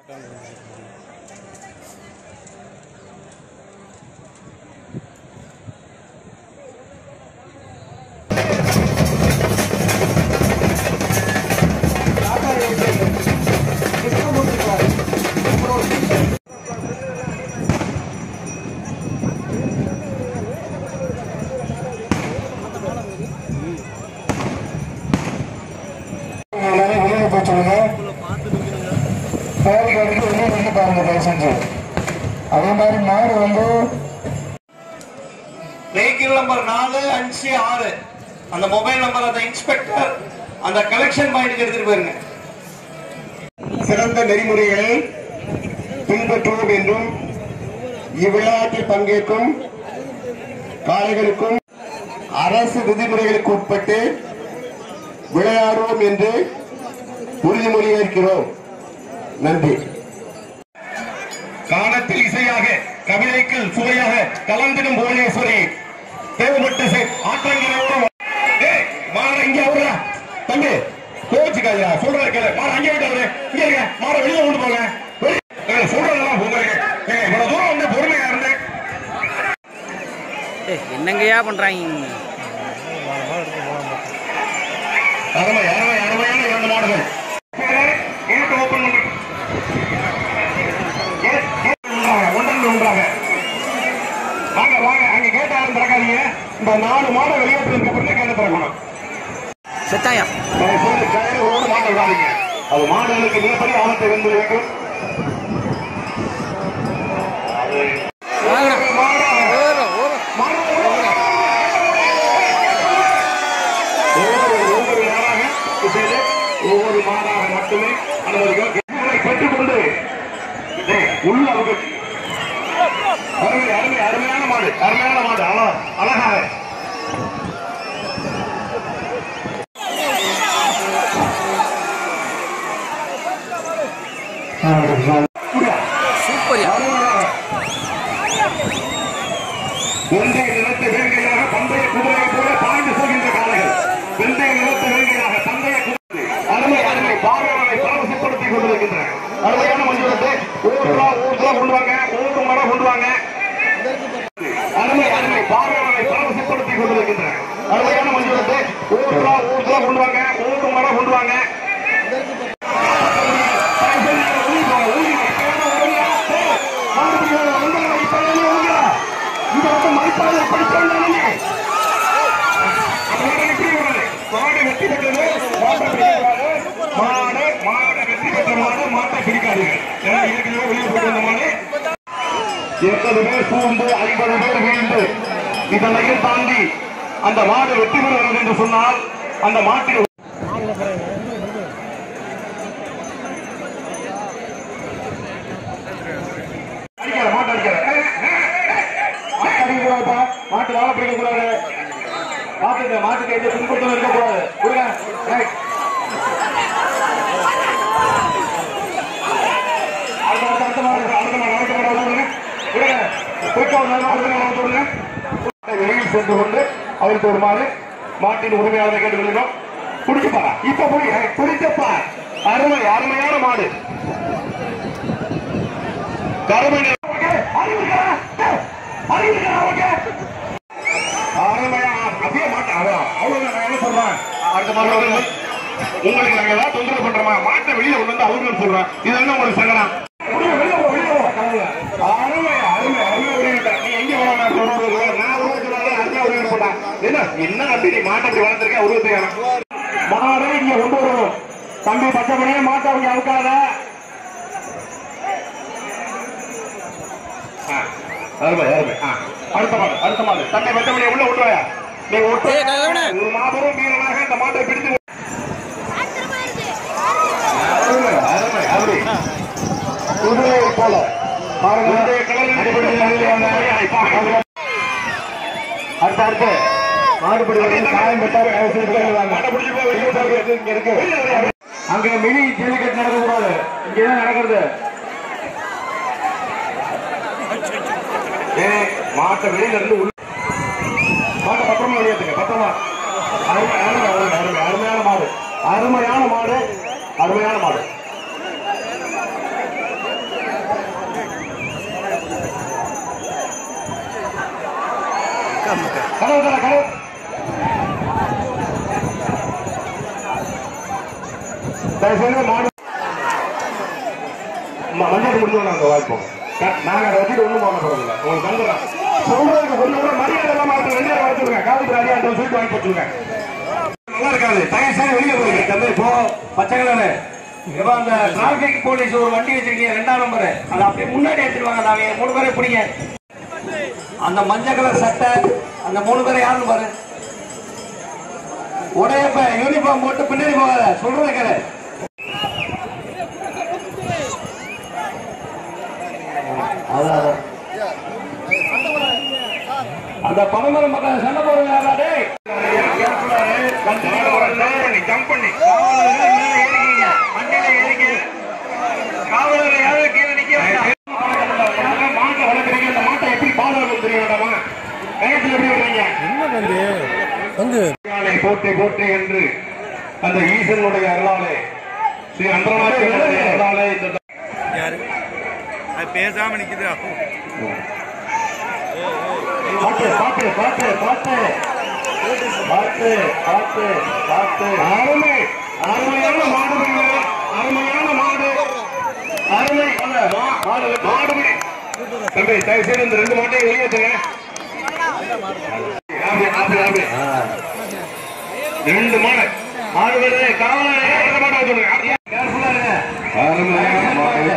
எல்லாரும் வெளியே போய் சொல்லுங்க பேரிகார்டுக்கு வெளியே நின்று பாருங்க தயவு செஞ்சு அதே மாதிரி மாடு வந்து வெஹிக்கிள் நம்பர் நாலு அஞ்சு ஆறு அந்த மொபைல் நம்பர் அந்த இன்ஸ்பெக்டர் அந்த கலெக்ஷன் பாயிண்ட்க்கு எடுத்துட்டு போயிருங்க சிறந்த நெறிமுறைகளை பின்பற்றுவோம் என்றும் இவ்விளையாட்டில் பங்கேற்கும் காளைகளுக்கும் அரசு விதிமுறைகளுக்கு உட்பட்டு விளையாடுவோம் என்று உறுதிமொழி ஏற்கிறோம் நன்றி காலத்தில் இசையாக கவிதைக்கு சுவையாக கலந்திடும் புவனேஸ்வரி தேவப்பட்ட ஆற்றங்களோடு ஏய், மாற இங்க அவரா தம்பி கோச்சுக்காதா சொல்றத கேளு மாற அங்கே விட்டு அவரு இங்க இருங்க மாற வெளியே கொண்டு போங்க வெளிய- ஏய், சொல்றதெல்லாம் உங்களுக்கு ஏங்க இவ்வளவு தூரம் வந்து பொறுமையா இருந்தேன் ஏய், என்னங்கய்யா பண்றாங்க அருமை அருமை அருமையான இரண்டு மாடுகள் கேட்டு ஓபன் பண்ணி கேட், கேட் ஒன்றாக, ஒன்றன் ஒன்றாக வாங்க வாங்க அங்க கேட்ட யாரும் திறக்காதீங்க இந்த நாலு மாடு வெளியேற்றதுக்கு அப்புறம் கேட்டு திறக்கணும் செத்தாயா தயவு செய்து கயிறு ஓடு மாடு விடாதீங்க அது மாடுகளுக்கு மிகப்பெரிய ஆபத்தை வந்து வைக்கும் வாங்கடா. மாடு, ஓரம், ஓரம். மாடு, ஓடு. ஒவ்வொரு ஒவ்வொரு மாடாக செய்து ஒவ்வொரு மாடாக மட்டுமே அனுமதிக்கும் இவர்களை பெற்றுக்கொண்டு டேய், உள்ள அவங்க அருமை அருமை அருமையான மாடு அருமையான மாடு அழ அழகாக புரியா? சூப்பர்யா வெந்தய நிலத்து வேங்கையாக பந்தய குதிரையை போல பாய்ந்து செல்கின்ற காளைகள் வெந்தய நிலத்து வேங்கையாக பந்தய குதிரை அருமை அருமை பார்வையாளரை பரவசப்படுத்திக் கொண்டிருக்கின்றன அருமையான மஞ்சளத்தை ஊர்லா ஊர்லா கொண்டு வாங்க ஊருக்கு மரம் கொண்டு வாங்க அருமை அருமை பார்வையாளரை பரவசப்படுத்திக் கொண்டிருக்கின்றன அருமையான மஞ்சளத்தை ஊர்லா ஊர்லா கொண்டு வாங்க ஊருக்கு மரம் கொண்டு வாங்க இந்த பக்கம் மதிப்பாளர் எப்படி சொன்னாங்க மாடு வெற்றி பெற்றது மாட்டை பிடிக்காது மாடு மாடு வெற்றி பெற்ற மாடு மாட்டை பிடிக்காதீர்கள் ஏன்னா ஏற்கனவே வெளியே போட்டு வந்த மாடு எண்பது பேர் சூழ்ந்து ஐம்பது பேர் வீழ்ந்து இதனையும் தாண்டி அந்த மாடு வெற்றி பெறுகிறது என்று சொன்னால் அந்த மாட்டின் அடிக்காத, மாட்டு அடிக்காத. ஏய், ஏய், ஏய். மாட்டு அடிக்கக்கூடாதுப்பா. மாட்டு வாழை பிடிக்கக்கூடாது மாட்டுக்கு மாட்டுக்கு எந்த துன்புறுத்தலும் இருக்கக்கூடாது கொடுங்க ஏய். அடுத்த அடுத்த அடுத்த மாடு அடுத்த மாடு அடுத்த மாடு கொடுங்க கொடுங்க குயிக்கா ஒரு நாள் அடுத்த மாடு கொடுங்க வெளியில் சென்று கொண்டு அவருக்கு ஒரு மாடு மாட்டின் உரிமையாளரை கேட்டு விழுந்தோம் குடிச்சுப்பா இப்ப புடி குடிச்சப்பா அருமை அருமையான மாடு கருமை நிற- அறிவுக்கா? அறிவுக்கா அவனுக்கு? அருமையா, அப்படியே மாட்டேன் அவ்வளவு அவ்வளவு நான் என்ன சொல்றேன் அடுத்த மாதிரி வந்து உங்களுக்கு நாங்க ஏதாவது தொந்தரவு பண்றோமா மாட்டை வெளியில கொண்டு வந்து அவர்கள் சொல்றேன் இது என்ன உங்களுக்கு சங்கடம் வெளியே போ வெளியே போ அருமை அருமை அருமை உரிமை நீ எங்க போன நான் சொல்றது நான் உருவத்தினால அருமை உரிமை போட்டேன் என்ன என்ன நம்பி நீ மாட்டை அப்படி வளர்த்துருக்க உருவத்துக்கான மாடை இங்க கொண்டு வருவோம் தம்பி பச்சை மணியே மாட்டை அவங்க அவுக்காத ஆ, அருமை அருமை ஆ, அடுத்த மாடு அடுத்த மாடு தன்னை வெட்டமணியை உள்ள விட்டுவாயா நீ விட்டு ஏய், ககனே. ஒரு மாபெரும் வீரனாக இந்த மாட்டை பிடித்து அருமை அருமை அருமை குதிரையை போல பாருங்க அடுத்த அடுத்து மாடுபடி காயம் பெற்றாரு இங்க இருக்கு அங்க மினி ஜல்லிக்கட்டு நடக்க கூடாது இங்கதான் நடக்கிறது ஏய், மாட்டை வெளியில இருந்து உள்ள மாட்டை பத்திரமா வெளியேற்றுங்க பத்திரமா அருமை அருமை அருமை அருமை அருமையான மாடு அருமையான மாடு அருமையான மாடு நமக்கு கதவு தர கதவு தயவு செய்து மாடு ம- மஞ்சள் முடிஞ்சு நாங்க வாய்ப்போம் க- நாங்க அதை வச்சுட்டு ஒண்ணும் போக போறதில்ல உங்களுக்கு தந்துடுறோம் சொல்றதுக்கு கொஞ்சம் கூட மரியாதை இல்லாம ஆட்கள் வெளியே வர வச்சுருங்க காவல்துறை அதிகாரிகள் சொல்லிட்டு வாங்கி போட்டுருங்க நல்லா இருக்காது தயவு செய்து வெளியே போயிருங்க தம்பி போ பச்சை கலரு இப்ப அந்த டிராபிக் போலீஸ் ஒரு வண்டி வச்சிருக்கீங்க ரெண்டாம் நம்பர் அதை அப்படியே முன்னாடி எடுத்துருவாங்க நாங்க மூணு பேரை பிடிங்க அந்த மஞ்சள் கலர் சட்டை அந்த மூணு பேரை யாருன்னு பாரு உடையப்ப யூனிஃபார்ம் போட்டு பின்னாடி போகாத சொல்றது கேளு அதான், அதான். அந்த பணமரம் பக்கம் சண்டை போடுங்க யாரா டேய் ஜம்ப் பண்ணி காவலர் யாரும் கீழே நிக்க வேண்டாம் மாட்டை வளர்க்குறீங்க இந்த மாட்டை எப்படி பாதுகாப்பு தெரிய வேண்டாமா கயத்தில் எப்படி விடுறீங்க யானை போற்றி போற்றி என்று அந்த ஈசனுடைய அருளாலே ஸ்ரீ அன்றநாச்சினுடைய அருளாலே இந்த பேசாம நிக்குது பாட்டு பாட்டு பாட்டு பாட்டு பாட்டு பாட்டு பாட்டு அருமை அருமையான மாடு பிடிங்க. அருமையான மாடு அருமை அல்ல, மா- மாடு மாடு பிடி. தம்பி தயவு செய்து இந்த ரெண்டு மாட்டையும் வெளியேற்றுங்க அப்படி, அப்படி, அப்படி. ரெண்டு மாடு மாடு வருது காவலரே ரெண்டு மாட்டை வச்சுடுங்க அப்படியே. கேர்ஃபுல்லா இருங்க அருமையான மாடு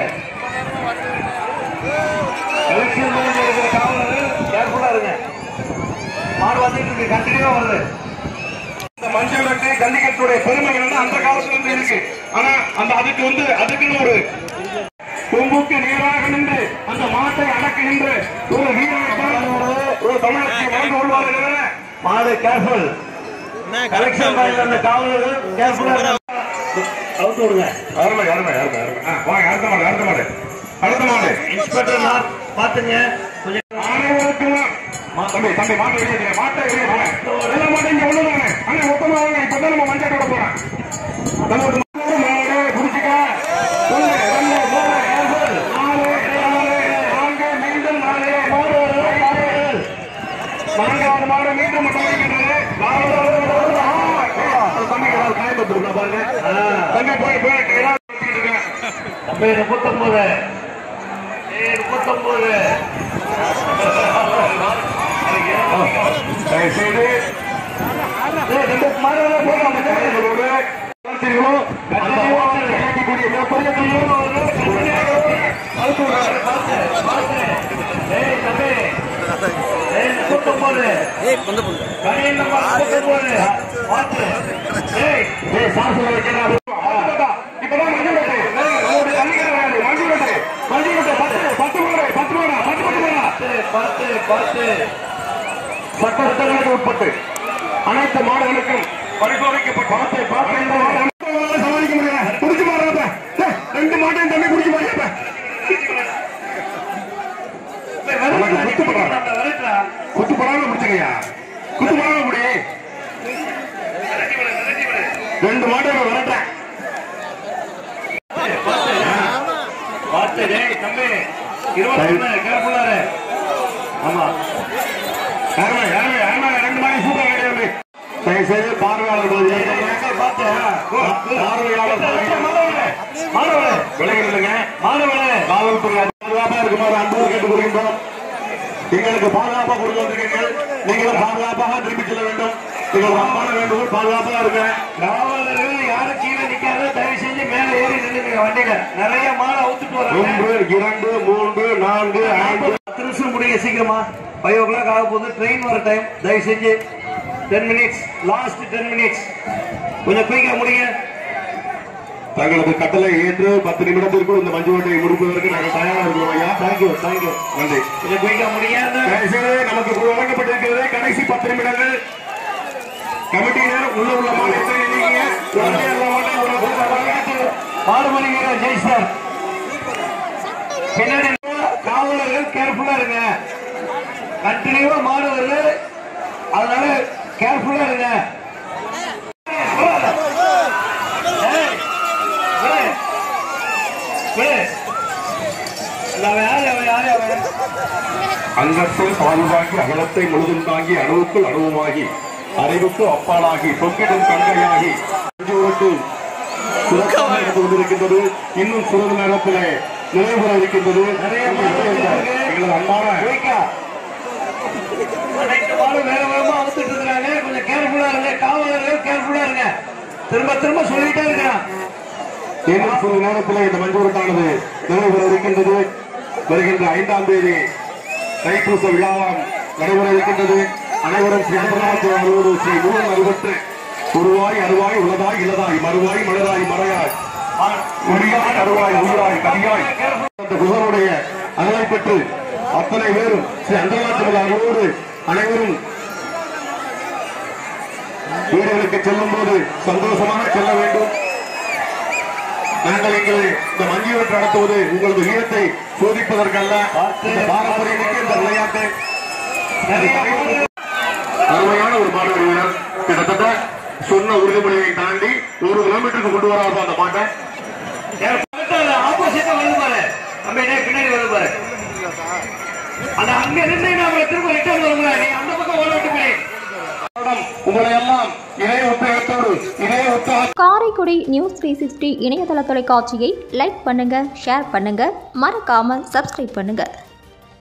எலெக்ஷன் முடிஞ்சு இருக்கிற காவலர் கேர்ஃபுல்லா இருங்க மாடு வந்துட்டு இருக்கு கண்டினியூவா வருது இந்த மஞ்சள் விரட்டு ஜல்லிக்கட்டுடைய பெருமை வந்து அந்த காலத்துல இருந்து இருக்கு ஆனா அந்த அதுக்கு வந்து அதுக்குன்னு ஒரு கொம்புக்கு நேராக நின்று அந்த மாட்டை அடக்குகின்ற ஒரு வீரர்கள் ஒரு தமிழகத்தை வாழ்ந்து கொள்வார்கள் மாடு கேர்ஃபுல் கலெக்ஷன் பாயிண்ட் அந்த காவலர் கேர்ஃபுல்லா இருங்க அவுத்து விடுங்க அருமை அருமை அருமை அருமை ஆ, வாங்க அடுத்த மாடு அடுத்த மாடு அடுத்த மாடு இன்ஸ்பெக்டர் நான் பாத்துங்க கொஞ்சம் அனைவருக்கும் மா- தம்பி தம்பி மாட்டை வெளியே மாட்டை வெளியே எல்லா மாட்டையும் இங்க உள்ளதாங்க ஆனா மொத்தமா வாங்க இப்பதான் நம்ம மஞ்சள் கூட போறோம் நமக்கு மாடு மாடு புடிச்சுக்க ஒண்ணு, ரெண்டு, மூணு, நாலு, நாலு, நாலு, நான்கு, மீண்டும் நாலு, மாடு வருது, மாடு வருது. நான்காவது மாடு மீண்டும் முட்டமைக்கின்றது. நாலாவது மாடு வருது. ஆ, அந்த தம்பிக்கு ஏதாவது காயப்பட்டிருக்கா பாருங்க. தம்பி போய் போய் ஏதாவது வச்சுக்கிட்டு இருக்கேன். தம்பி முப்பத்தொன்பது ஏய் முப்பத்தொன்பது தயவு செய்து ஏய் ரெண்டு மாடு வேணா போதும் அந்த காவலர். உங்களோட கருத்துகளும் கண்டிப்பாக கிடைக்கக்கூடிய மிகப்பெரிய அவுத்து விடுறாரு. பார்த்து, பார்த்து. ஏய் தம்பி ஏய் முப்பத்தொன்பது ஏய் பொந்த பொந்து கணியன் நம்பர் முப்பத்தொன்பது பார்த்து ஏய் ஏய், சாசுல வைக்கிறாரு. இப்பதான் மஞ்சள் வெட்டு. நம்முடைய அன்னியர் வேலை, மஞ்சள் வெட்டு. மஞ்சள் வெட்டு, பத்து, பத்து மாடு, பத்து மாடா, பத்து பத்து மாடா. பார்த்து பார்த்து சட்ட திட்டங்களுக்கு உட்பட்டு அனைத்து மாடுகளுக்கும் பரிசோதிக்கப்பட்டு பார்த்து பார்த்து இந்த மாடு அனைத்து மாடுகளாலும் சமாளிக்க முடியல குடிச்சு மாடுறப்ப ரெண்டு மாட்டையும் தண்ணி குடிச்சு மாறியப்ப குத்து போடுறாங்க குத்து போடாம முடிச்சுங்கய்யா குத்து போடாம முடி ரெண்டு மாட்டை இப்ப விரட்டேன் பார்த்து டேய் தம்பி இருபத்தொன்னு கேர்ஃபுல்லா இரு ஆமா யாருமே யாருமே யாருமே ரெண்டு மாடி சூப்பர் கிடையாது தயவு செய்து பார்வையாளர் பகுதியை பார்த்து பார்வையாளர் மாணவர்களே விலகி இல்லைங்க மாணவர்களே காவல்துறை பாதுகாப்பா இருக்குமாறு அன்போடு கேட்டுக் கொள்கின்றோம் எங்களுக்கு பாதுகாப்பா கொடுத்து வந்திருக்கீர்கள் நீங்களும் பாதுகாப்பாக திரும்பி செல்ல வேண்டும் எங்கள் அன்பான வேண்டுகோள் பாதுகாப்பாக இருக்க காவலர்கள் யாரும் கீழே நிக்காத தயவு செஞ்சு மேல ஏறி நின்னுங்க வண்டியில நிறைய மாலை அவுத்துட்டு வராங்க ஒன்று இரண்டு மூன்று நான்கு ஐந்து பத்து நிமிஷம் முடிங்க சீக்கிரமா ஃபைவ் ஓ கிளாக் ஆக போகுது ட்ரெயின் வர டைம் தயவு செஞ்சு ten minutes last ten minutes கொஞ்சம் குயிக்கா முடிங்க தங்களது கட்டளை ஏற்று பத்து நிமிடத்திற்குள் இந்த மஞ்சு வண்டியை முடிப்பதற்கு நாங்கள் தயாராக இருக்கிறோம் ஐயா தேங்க்யூ தேங்க்யூ நன்றி கொஞ்சம் குயிக்கா முடிங்க தயவு செய்து நமக்கு இப்ப வழங்கப்பட்டிருக்கிறது கடைசி பத்து நிமிடங்கள் கமிட்டியினர் உள்ள உள்ள மாநிலத்தை நீங்க உடனே எல்லா மாட்டையும் ஒரு கூட்டம் வழங்கப்பட்டு மாடுமணி வீரர் ஜெய் சார் பின்னாடி காவலர்கள் கேர்ஃபுல்லா இருங்க கண்டினியூவா மாடு வருது அதனால கேர்ஃபுல்லா இருங்க ஏய், ஏய், ஏய். இல்ல, அவன் யாரு, அவன் யாரு? யாரு அவன் அங்கத்தில் பாதுகாக்கி அகலத்தை முழுதும் தாங்கி அணுவுக்குள் அணுவுமாகி அறிவுக்கு அப்பாலாகி தொங்கிடும் கங்கையாகி அஞ்சூருக்கு சிறப்பாக நடந்து கொண்டிருக்கின்றது இன்னும் சிறிது நேரத்திலே நிறைவுற இருக்கின்றது எங்களது அன்பான போய்க்கா. அனைத்து மாடும் வேற வேகமா அவுத்துட்டு இருக்காங்க கொஞ்சம் கேர்ஃபுல்லா இருங்க காவலர்கள் கேர்ஃபுல்லா இருங்க திரும்ப திரும்ப சொல்லிட்டே இருக்கிறான் இன்னும் சிறிது நேரத்திலே இந்த மஞ்சூரத்தானது நிறைவுற இருக்கின்றது வருகின்ற ஐந்தாம் தேதி தைப்பூச விழாவாம் நடைபெற இருக்கின்றது அனைவரும் ஸ்ரீ அந்தரநாத அருளோடு ஸ்ரீ முருகன் அறுபட்டு உருவாய் அருவாய் உளதாய் இளதாய் மறுவாய் மலராய் மறையாய் உரியாய் அருவாய் உயிராய் கரியாய் அந்த குகனுடைய அருளை பெற்று அத்தனை பேரும் ஸ்ரீ அந்தரநாத அருளோடு அனைவரும் வீடுகளுக்கு செல்லும் போது சந்தோஷமாக செல்ல வேண்டும் நாங்கள் இங்கே இந்த மஞ்சுவீட்டு நடத்துவது உங்களது வீரத்தை சோதிப்பதற்கல்ல இந்த பாரம்பரியமிக்க இந்த விளையாட்டு அருமையான ஒரு மாடு வீரர் கிட்டத்தட்ட சொன்ன உறுதிமொழியை தாண்டி ஒரு கிலோமீட்டருக்கு கொண்டு வராது அந்த மாட்டை ஆப்போசிட்டா வந்து பாரு நம்ம என்ன பின்னாடி வந்து பாரு அந்த அங்க இருந்து நம்ம திரும்ப ரிட்டர்ன் வரும்ல நீ அந்த பக்கம் ஓட விட்டு போய் உங்களை எல்லாம் இதே உத்வேகத்தோடு இதே உற்சாக காரைக்குடி நியூஸ் த்ரீ சிக்ஸ்டி இணையதள தொலைக்காட்சியை லைக் பண்ணுங்க ஷேர் பண்ணுங்க மறக்காம சப்ஸ்கிரைப் பண்ணுங்க